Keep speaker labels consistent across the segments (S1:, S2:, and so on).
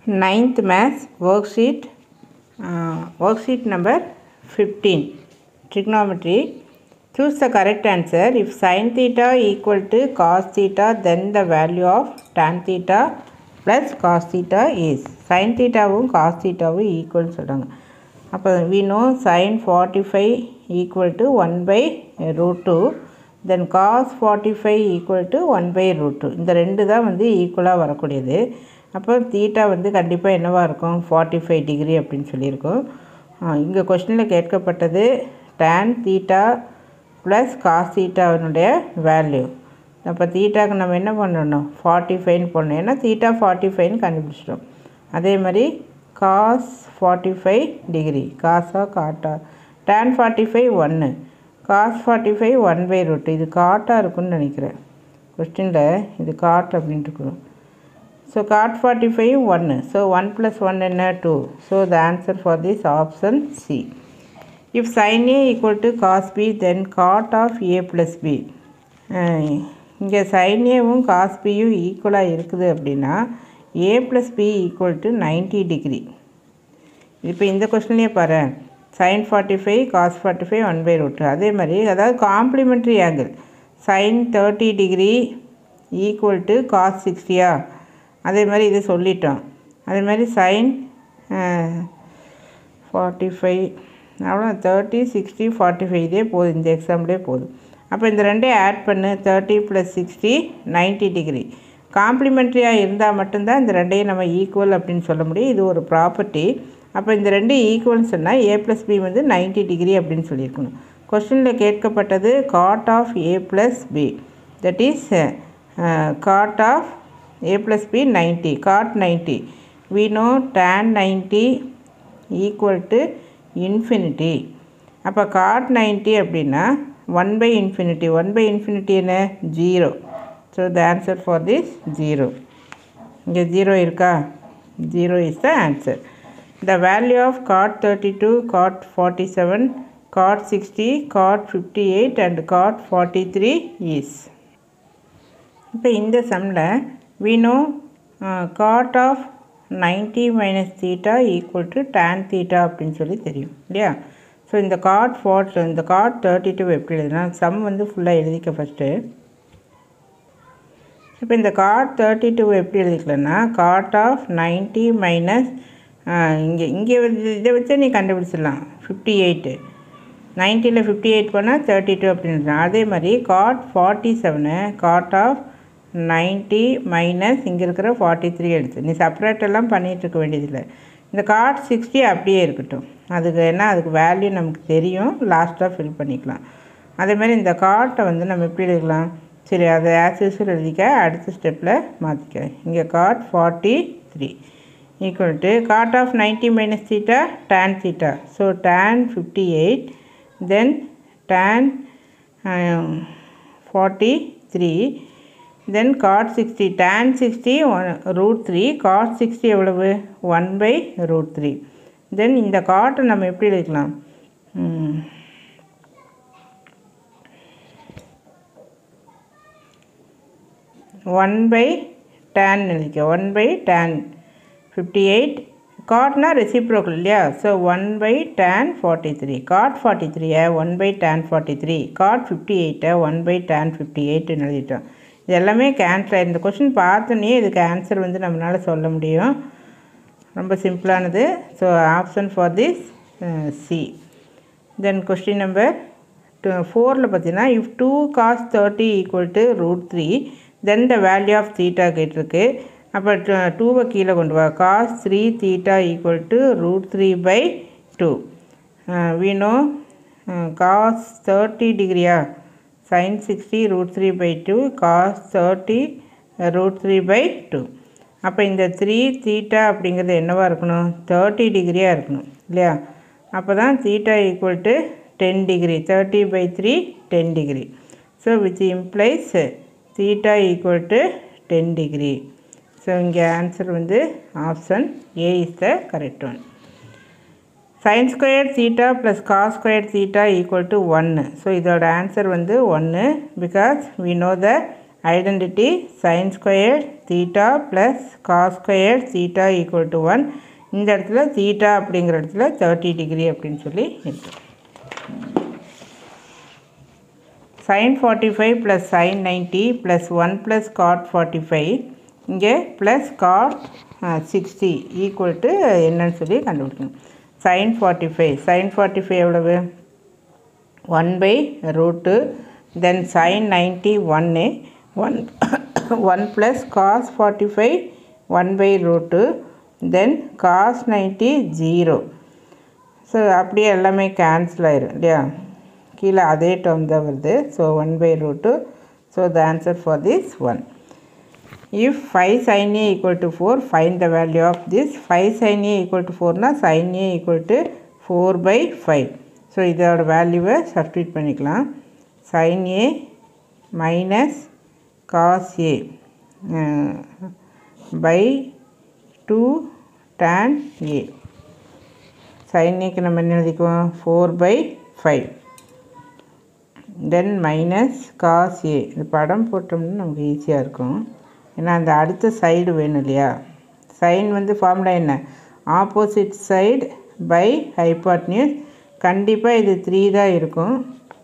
S1: ninth maths worksheet uh, worksheet number 15 trigonometry choose the correct answer if sin theta equal to cos theta then the value of tan theta plus cos theta is sin thetaவும் cos thetaவும் equal சொல்கிறாங்க அப்போ we know sin 45 equal to 1 by root 2 then cos forty five equal to one by root two இந்த ரெண்டு தான் வந்து ஈக்குவலாக வரக்கூடியது அப்போ theta வந்து கண்டிப்பாக என்னவாக இருக்கும் ஃபார்ட்டி ஃபைவ் டிகிரி அப்படின்னு சொல்லியிருக்கோம் இங்கே கொஸ்டினில் கேட்கப்பட்டது டேன் தீட்டா ப்ளஸ் காஸ் தீட்டாவினுடைய வேல்யூ அப்போ தீட்டாக்கு நம்ம என்ன பண்ணணும் ஃபார்ட்டி ஃபைவ்னு போடணும் ஏன்னா தீட்டா ஃபார்ட்டி ஃபைவ்னு கண்டுபிடிச்சிட்டோம் அதே மாதிரி காஸ் ஃபார்ட்டி ஃபைவ் டிகிரி காஸா காட்டா டேன் ஃபார்ட்டி ஃபைவ் ஒன்று cos forty five one by root இது காட்டாக இருக்குன்னு நினைக்கிறேன் கொஸ்டினில் இது காட் அப்படின்ட்டு இருக்கும் ஸோ காட் ஃபார்ட்டி ஃபைவ் ஒன்று ஸோ ஒன் ப்ளஸ் ஒன் என்ன two so the answer for this option C if sine A equal to cos B then cot of A plus B இங்கே சைன் ஏவும் cos பியும் ஈக்குவலாக இருக்குது அப்படின்னா A plus B equal to ninety degree இப்போ இந்த கொஸ்டின்லேயே பாரு sine forty five cos forty five one by root அதே மாதிரி அதாவது complementary angle sine thirty degree equal to cos சிக்ஸ்டியா அதே மாதிரி இது சொல்லிட்டோம் அதே மாதிரி சைன் ஃபார்ட்டி ஃபைவ் அவ்வளோ தேர்ட்டி சிக்ஸ்டி ஃபார்ட்டி ஃபைவ் இதே போதும் இந்த எக்ஸாம்லேயே போதும் அப்போ இந்த ரெண்டையும் ஆட் பண்ணு thirty plus sixty ninety degree காம்ப்ளிமெண்ட்ரியாக இருந்தால் மட்டும்தான் இந்த ரெண்டையும் நம்ம ஈக்குவல் அப்படின்னு சொல்ல முடியும் இது ஒரு ப்ராப்பர்ட்டி அப்போ இந்த ரெண்டு ஈக்குவல்னு சொன்னால் ஏ ப்ளஸ் பி வந்து நைன்ட்டி டிகிரி அப்படின்னு சொல்லியிருக்கணும் கொஸ்டினில் கேட்கப்பட்டது cot of A plus B that is cot of A plus B ninety cot ninety we know tan ninety equal to infinity அப்போ காட் நைன்ட்டி அப்படின்னா one by infinity one by infinity என்ன zero so the answer for this zero இங்கே zero இருக்கா zero is the answer the value of cot 32 cot 47 cot 60 cot 58 and cot 43 is இப்போ இந்த சம்மில் we know uh, cot of 90 minus theta equal to tan theta அப்படின்னு சொல்லி தெரியும் இல்லையா so இந்த காட் ஃபார்ட் இந்த காட் தேர்ட்டி டூ எப்படி எழுதுனா சம் வந்து ஃபுல்லாக எழுதிக்க ஃபஸ்ட்டு இப்போ இந்த காட் தேர்ட்டி டூ எப்படி எழுதிக்கலன்னா காட் ஆஃப் நைன்ட்டி மைனஸ் இங்கே இங்கே வந்து இதை வச்சே நீ கண்டுபிடிச்சிடலாம் ஃபிஃப்டி எயிட்டு நைன்ட்டியில் ஃபிஃப்டி எயிட் பண்ணால் தேர்ட்டி டூ அப்படின்னு அதே மாதிரி cot forty seven cot of ninety minus இங்கே இருக்கிற ஃபார்ட்டி த்ரீ எடுத்து நீ செப்பரேட்டெல்லாம் பண்ணிகிட்டு இருக்க வேண்டியதில்லை இந்த காட் சிக்ஸ்டி அப்படியே இருக்கட்டும் அதுக்கு என்ன அதுக்கு வேல்யூ நமக்கு தெரியும் லாஸ்ட்டாக ஃபில் பண்ணிக்கலாம் அதேமாதிரி இந்த காட்டை வந்து நம்ம எப்படி எழுதலாம் சரி அதை ஆஸ் யூஸ்வல் எழுதிக்க அடுத்த ஸ்டெப்பில் மாற்றிக்க இங்கே cot forty three equal to cot of 90 minus theta tan theta. So tan 58 then tan um, 43 then cot 60 tan 60 one, root 3 cot 60 எவ்வளவு 1 by root 3 then இந்த காட்டை நம்ம எப்படி எழுதிக்கலாம் ஒன் பை டேன் எழுதிக்க one by tan fifty eight காட்னா reciprocal இல்லையா so one by tan forty three cot forty த்ரீயை one by tan forty three cot fifty எயிட்டை ஒன் பை டேன் ஃபிஃப்டி எயிட்னு எழுதிட்டோம் இது எல்லாமே கேன்சல் இந்த கொஷின் பார்த்தோன்னே இதுக்கு ஆன்சர் வந்து நம்மளால் சொல்ல முடியும் ரொம்ப சிம்பிளானது so option for this C then question number two ஃபோரில் பார்த்தீங்கன்னா if two cos thirty equal to root three then the value of theta கேட்டிருக்கு அப்போ டூவை கீழே கொண்டு வா cos three theta equal to root three by two வீணோ cos thirty டிகிரியா sine sixty root three by two cos thirty root three by two அப்போ இந்த த்ரீ தீட்டா அப்படிங்கிறது என்னவாக இருக்கணும் தேர்ட்டி டிகிரியாக இருக்கணும் இல்லையா அப்போ தான் theta equal to ten degree thirty by three ten degree so which implies theta equal to ten degree so இங்கே ஆன்சர் வந்து option A is the correct one sine square theta plus cos square theta equal to ஒன்று so இதோட answer வந்து ஒன்று because we know the identity sine square theta plus cos square theta equal to one இந்த இடத்துல theta அப்படிங்கிற இடத்துல thirty degree அப்படின்னு சொல்லி இருக்கு sine forty five plus sine ninety plus one plus cot forty five இங்கே plus cot sixty equal to என்னன்னு சொல்லி கண்டுபிடிக்கணும் sine forty five sine forty five எவ்வளவு one by root then sine ninety ஒன்று one one plus cos forty five one by root then cos ninety zero so அப்படியே எல்லாமே cancel ஆயிரும் இல்லையா கீழே அதே டேர்ம் தான் வருது so one by root so the answer for this one if 5 sin a equal to 4 find the value of this 5 sin a equal to 4 னா sin a equal to 4 by 5 so இதோட வேல்யூவை substitute பண்ணிக்கலாம் sin a minus cos a by two tan a sin a-க்கு நம்ம என்ன எழுதிக்குவோம் four by five then minus cos A இந்த படம் போட்டோம்னா நமக்கு ஈஸியாக இருக்கும் ஏன்னா அந்த அடுத்த சைடு வேணும் இல்லையா சைன் வந்து ஃபார்முலா என்ன ஆப்போசிட் சைடு பை ஹைபாட்னியூஸ் கண்டிப்பாக இது த்ரீ தான் இருக்கும்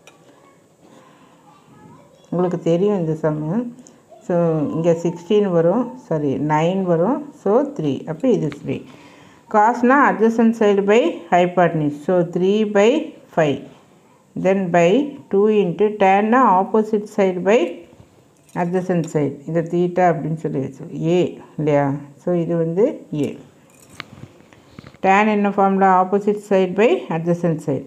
S1: உங்களுக்கு தெரியும் இந்த சம்மு ஸோ இங்கே சிக்ஸ்டீன் வரும் சாரி நைன் வரும் ஸோ த்ரீ அப்போ இது த்ரீ காஸ்னா adjacent side by hypotenuse so three by five then by two into டேன்னா opposite side by adjacent side இதை தீட்டா அப்படின்னு சொல்லி வச்சு ஏ இல்லையா ஸோ இது வந்து ஏ டேன் என்ன ஃபார்மில் opposite side by adjacent side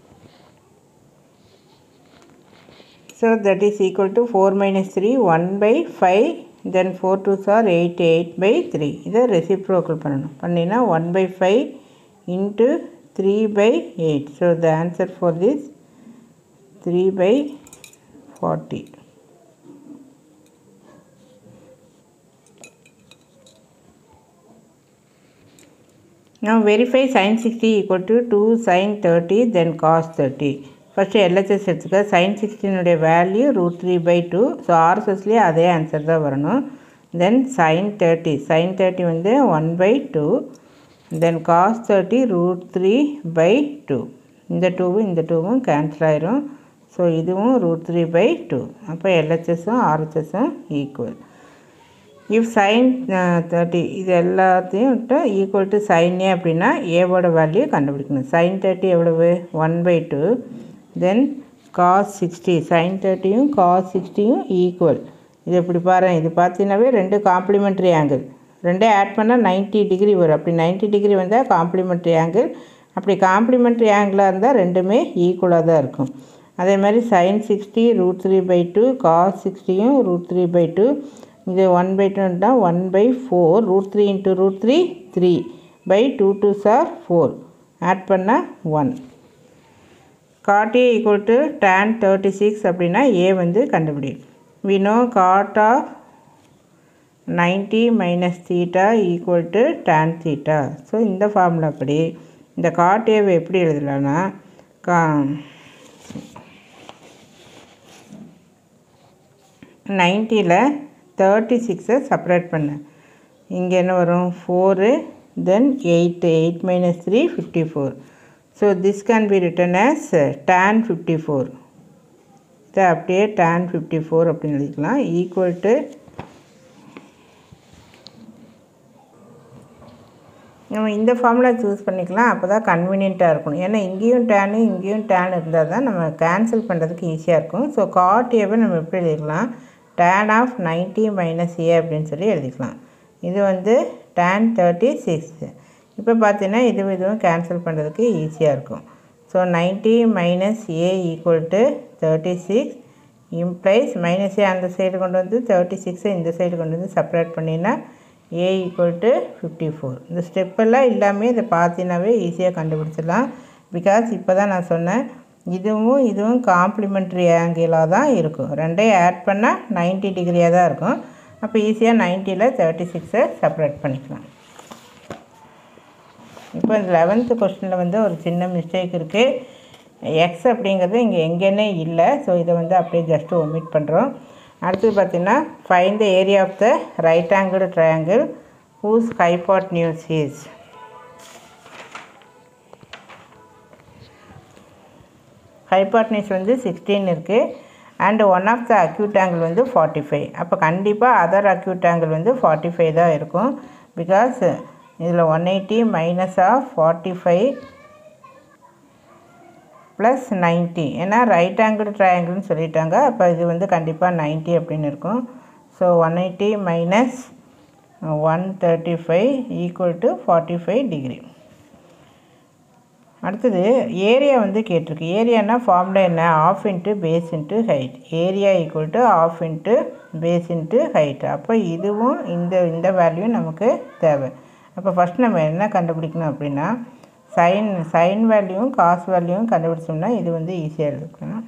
S1: so that is equal to four minus three one by five then four two சார் எயிட் எயிட் பை த்ரீ இதை ரெசிப்ரோக்கல் பண்ணணும் பண்ணினா one by five into three by eight so the answer for this three by forty Now verify sin 60 equal to 2 sin 30 then cos 30. First LHS எடுத்துக்க sine சிக்ஸ்டீனுடைய value root three by two so ஆர்எஸ்எஸ்லேயே அதே answer தான் வரணும் then sine thirty sine thirty வந்து one by two then cos thirty root three by two இந்த டூவும் இந்த டூவும் கேன்சல் ஆயிரும் ஸோ இதுவும் ரூட் த்ரீ பை டூ அப்போ எல்ஹெச்எஸும் ஆர்ஹெச்எஸும் ஈக்குவல் இஃப் சைன் தேர்ட்டி இது எல்லாத்தையும் விட்டு ஈக்குவல் டு சைனே அப்படின்னா ஏவோட வேல்யூ கண்டுபிடிக்கணும் சைன் தேர்ட்டி எவ்வளவு one by two then cos sixty sine தேர்ட்டியும் காஸ் சிக்ஸ்டியும் ஈக்குவல் இது எப்படி பாரு இது பார்த்தீங்கன்னாவே ரெண்டு காம்ப்ளிமெண்ட்ரி ஆங்கிள் ரெண்டே ஆட் பண்ணால் நைன்ட்டி டிகிரி வரும் அப்படி நைன்ட்டி டிகிரி வந்தால் காம்ப்ளிமெண்ட்ரி ஆங்கிள் அப்படி காம்ப்ளிமெண்ட்ரி ஆங்கிளாக இருந்தால் ரெண்டுமே ஈக்குவலாக தான் இருக்கும் அதே மாதிரி sine sixty root three by two cos சிக்ஸ்டியும் ரூட் த்ரீ பை டூ இது ஒன் பை டூன்னா one by four root three into root three three by two two சார் ஃபோர் ஆட் பண்ணால் one cot A equal to tan thirty six அப்படின்னா A வந்து கண்டுபிடி we know cot of ninety minus theta equal to tan theta so இந்த formula படி இந்த God ஏவை எப்படி எழுதலான்னா கா நைன்ட்டியில் தேர்ட்டி சிக்ஸை செப்பரேட் பண்ணேன் இங்கே என்ன வரும் four then eight eight minus three fifty four so this can be written as tan fifty four இதை அப்படியே டேன் ஃபிஃப்டி ஃபோர் அப்படின்னு எழுதிக்கலாம் ஈக்குவல் டு நம்ம இந்த ஃபார்முலா சூஸ் பண்ணிக்கலாம் அப்போ தான் கன்வீனியண்ட்டாக இருக்கணும் ஏன்னா இங்கேயும் டேனு இங்கேயும் டேன் இருந்தால் தான் நம்ம கேன்சல் பண்ணுறதுக்கு ஈஸியாக இருக்கும் ஸோ காட் ஏவை நம்ம எப்படி எழுதிக்கலாம் tan of ninety minus A அப்படின்னு சொல்லி எழுதிக்கலாம் இது வந்து டேன் தேர்ட்டி சிக்ஸ் இப்போ பார்த்தீங்கன்னா இது இதுவும் கேன்சல் பண்ணுறதுக்கு ஈஸியாக இருக்கும் so ninety minus A equal to thirty six implies minus A அந்த சைடு கொண்டு வந்து தேர்ட்டி சிக்ஸை இந்த சைடு கொண்டு வந்து செப்பரேட் பண்ணினா A equal to fifty four இந்த ஸ்டெப்பெல்லாம் இல்லாமல் இதை பார்த்தீங்கன்னாவே ஈஸியாக கண்டுபிடிச்சிடலாம் பிகாஸ் இப்போ தான் நான் சொன்னேன் இதுவும் இதுவும் காம்ப்ளிமெண்ட்ரி ஆங்கிளாக தான் இருக்கும் ரெண்டையும் ஆட் பண்ணால் நைன்ட்டி டிகிரியாக தான் இருக்கும் அப்போ ஈஸியாக நைன்ட்டியில் தேர்ட்டி சிக்ஸை செப்பரேட் பண்ணிக்கலாம் இப்போ இந்த லெவன்த்து கொஸ்டினில் வந்து ஒரு சின்ன மிஸ்டேக் இருக்குது எக்ஸ் அப்படிங்கிறது இங்கே எங்கேனே இல்லை ஸோ இதை வந்து அப்படியே ஜஸ்ட்டு ஒமிட் பண்ணுறோம் அடுத்தது பார்த்தீங்கன்னா find the area of the right angle triangle whose hypotenuse is hypotenuse வந்து சிக்ஸ்டீன் இருக்குது and one of the acute angle வந்து ஃபார்ட்டி ஃபைவ் அப்போ கண்டிப்பாக அதர் அக்யூட் ஆங்கிள் வந்து ஃபார்ட்டி ஃபைவ் தான் இருக்கும் பிகாஸ் இதில் one eighty minus of forty five plus ninety ஏன்னா ரைட் ஆங்கிள் ட்ரையாங்கிள்னு சொல்லிட்டாங்க அப்போ இது வந்து கண்டிப்பாக நைன்ட்டி அப்படின்னு இருக்கும் so one eighty minus one thirty five equal to forty five degree அடுத்தது ஏரியா வந்து கேட்டிருக்கு ஏரியானா ஃபார்முலா என்ன half into base into height area equal to half into base into height அப்போ இதுவும் இந்த இந்த வேல்யூ நமக்கு தேவை அப்போ ஃபஸ்ட் நம்ம என்ன கண்டுபிடிக்கணும் அப்படின்னா சைன் சைன் வேல்யூவும் காஸ் வேல்யூவும் கண்டுபிடிச்சோம்னா இது வந்து ஈஸியாக இருக்கும்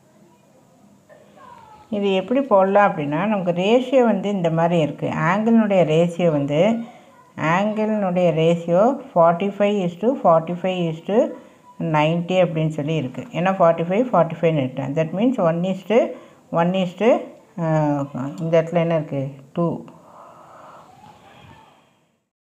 S1: இது எப்படி போடலாம் அப்படின்னா நமக்கு ரேஷியோ வந்து இந்த மாதிரி இருக்குது ஆங்கிளினுடைய ரேஷியோ வந்து ஆங்கிளினுடைய ratio forty five is to forty five is to ninety அப்படின்னு சொல்லி இருக்குது ஏன்னா ஃபார்ட்டி ஃபைவ் ஃபார்ட்டி ஃபைவ்னு எடுத்தேன் that means one is to one is to இந்த இடத்துல என்ன இருக்குது டூ